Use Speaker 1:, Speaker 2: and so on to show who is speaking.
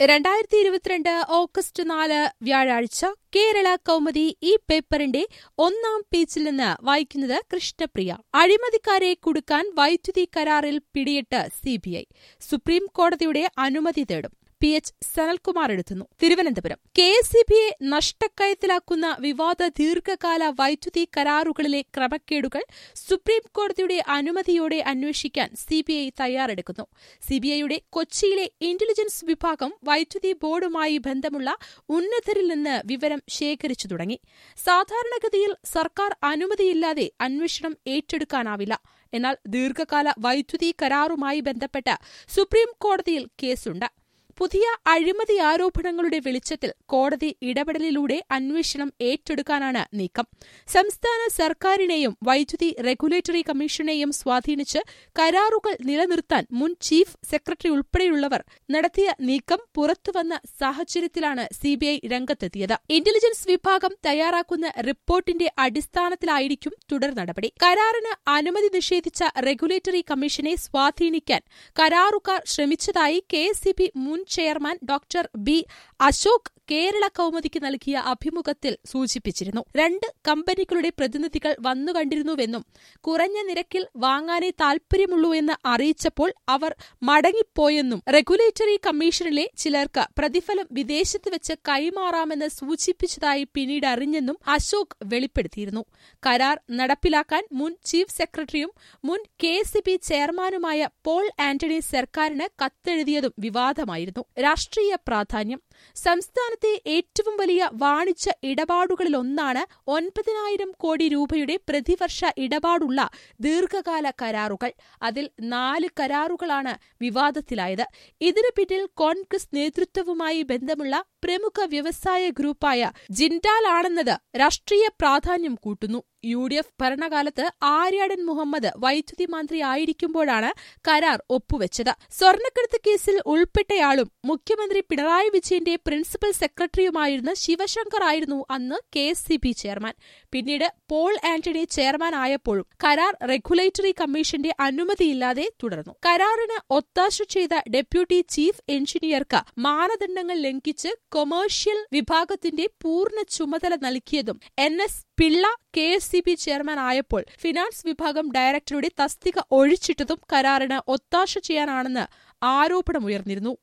Speaker 1: രണ്ടായിരത്തി ഇരുപത്തിരണ്ട് ഓഗസ്റ്റ് നാല് വ്യാഴാഴ്ച കേരള കൗമുദി ഈ പേപ്പറിന്റെ ഒന്നാം പേജിൽ നിന്ന് വായിക്കുന്നത് കൃഷ്ണപ്രിയ അഴിമതിക്കാരെ കുടുക്കാൻ വൈദ്യുതി കരാറിൽ പിടിയിട്ട് സിബിഐ സുപ്രീം കോടതിയുടെ അനുമതി തേടും പി എച്ച് സനൽകുമാർ എഴുതുന്നു തിരുവനന്തപുരം കെ എസ് ഇ ബിയെ നഷ്ടക്കയത്തിലാക്കുന്ന വിവാദ ദീർഘകാല വൈദ്യുതി കരാറുകളിലെ ക്രമക്കേടുകൾ സുപ്രീം കോടതിയുടെ അനുമതിയോടെ അന്വേഷിക്കാൻ സിബിഐ തയ്യാറെടുക്കുന്നു സിബിഐയുടെ കൊച്ചിയിലെ ഇന്റലിജൻസ് വിഭാഗം വൈദ്യുതി ബോർഡുമായി ബന്ധമുള്ള ഉന്നതരിൽ നിന്ന് വിവരം ശേഖരിച്ചു തുടങ്ങി സാധാരണഗതിയിൽ സർക്കാർ അനുമതിയില്ലാതെ അന്വേഷണം ഏറ്റെടുക്കാനാവില്ല എന്നാൽ ദീർഘകാല വൈദ്യുതി കരാറുമായി ബന്ധപ്പെട്ട് സുപ്രീം കോടതിയിൽ കേസുണ്ട് പുതിയ അഴിമതി ആരോപണങ്ങളുടെ വെളിച്ചത്തിൽ കോടതി ഇടപെടലിലൂടെ അന്വേഷണം ഏറ്റെടുക്കാനാണ് നീക്കം സംസ്ഥാന സർക്കാരിനെയും വൈദ്യുതി റെഗുലേറ്ററി കമ്മീഷനെയും സ്വാധീനിച്ച് കരാറുകൾ നിലനിർത്താൻ മുൻ ചീഫ് സെക്രട്ടറി ഉൾപ്പെടെയുള്ളവർ നടത്തിയ നീക്കം പുറത്തുവന്ന സാഹചര്യത്തിലാണ് സിബിഐ രംഗത്തെത്തിയത് ഇന്റലിജൻസ് വിഭാഗം തയ്യാറാക്കുന്ന റിപ്പോർട്ടിന്റെ അടിസ്ഥാനത്തിലായിരിക്കും തുടർ നടപടി കരാറിന് അനുമതി നിഷേധിച്ച റെഗുലേറ്ററി കമ്മീഷനെ സ്വാധീനിക്കാൻ കരാറുകാർ ശ്രമിച്ചതായി കെ മുൻ chairman doctor B Ashok Kerala കൗമുദിക്ക് നൽകിയ അഭിമുഖത്തിൽ സൂചിപ്പിച്ചിരുന്നു രണ്ട് കമ്പനികളുടെ പ്രതിനിധികൾ വന്നുകണ്ടിരുന്നുവെന്നും കുറഞ്ഞ നിരക്കിൽ വാങ്ങാനേ താൽപര്യമുള്ളൂ എന്ന് അറിയിച്ചപ്പോൾ അവർ മടങ്ങിപ്പോയെന്നും റെഗുലേറ്ററി കമ്മീഷനിലെ ചിലർക്ക് പ്രതിഫലം വിദേശത്ത് വെച്ച് കൈമാറാമെന്ന് സൂചിപ്പിച്ചതായി പിന്നീട് അറിഞ്ഞെന്നും അശോക് വെളിപ്പെടുത്തിയിരുന്നു കരാർ നടപ്പിലാക്കാൻ മുൻ ചീഫ് സെക്രട്ടറിയും മുൻ കെ ചെയർമാനുമായ പോൾ ആന്റണി സർക്കാരിന് കത്തെഴുതിയതും വിവാദമായിരുന്നു രാഷ്ട്രീയ പ്രാധാന്യം സംസ്ഥാനത്തെ ഏറ്റവും വലിയ വാണിജ്യ ഇടപാടുകളിലൊന്നാണ് ഒൻപതിനായിരം കോടി രൂപയുടെ പ്രതിവർഷ ഇടപാടുള്ള ദീർഘകാല കരാറുകൾ അതിൽ നാല് കരാറുകളാണ് വിവാദത്തിലായത് ഇതിനു പിന്നിൽ കോൺഗ്രസ് നേതൃത്വവുമായി ബന്ധമുള്ള പ്രമുഖ വ്യവസായ ഗ്രൂപ്പായ ജിൻഡാലാണെന്നത് രാഷ്ട്രീയ പ്രാധാന്യം കൂട്ടുന്നു യു ഡി എഫ് ഭരണകാലത്ത് ആര്യാടൻ മുഹമ്മദ് വൈദ്യുതി മന്ത്രി ആയിരിക്കുമ്പോഴാണ് കരാർ ഒപ്പുവെച്ചത് സ്വർണ്ണക്കടത്ത് കേസിൽ ഉൾപ്പെട്ടയാളും മുഖ്യമന്ത്രി പിണറായി വിജയന്റെ പ്രിൻസിപ്പൽ സെക്രട്ടറിയുമായിരുന്ന ശിവശങ്കർ ആയിരുന്നു അന്ന് K S E B chairman പിന്നീട് പോൾ ആന്റണി ചെയർമാൻ ആയപ്പോഴും കരാർ റെഗുലേറ്ററി കമ്മീഷന്റെ അനുമതിയില്ലാതെ തുടർന്നു കരാറിന് ഒത്താശ ചെയ്ത ഡെപ്യൂട്ടി ചീഫ് എഞ്ചിനീയർക്ക് മാനദണ്ഡങ്ങൾ ലംഘിച്ച് കൊമേഴ്ഷ്യൽ വിഭാഗത്തിന്റെ പൂർണ്ണ ചുമതല നൽകിയതും N S Pillai K S E B chairman ആയപ്പോൾ ഫിനാൻസ് വിഭാഗം ഡയറക്ടറുടെ തസ്തിക ഒഴിച്ചിട്ടതും കരാറിന് ഒത്താശ ചെയ്യാനാണെന്ന് ആരോപണമുയർന്നിരുന്നു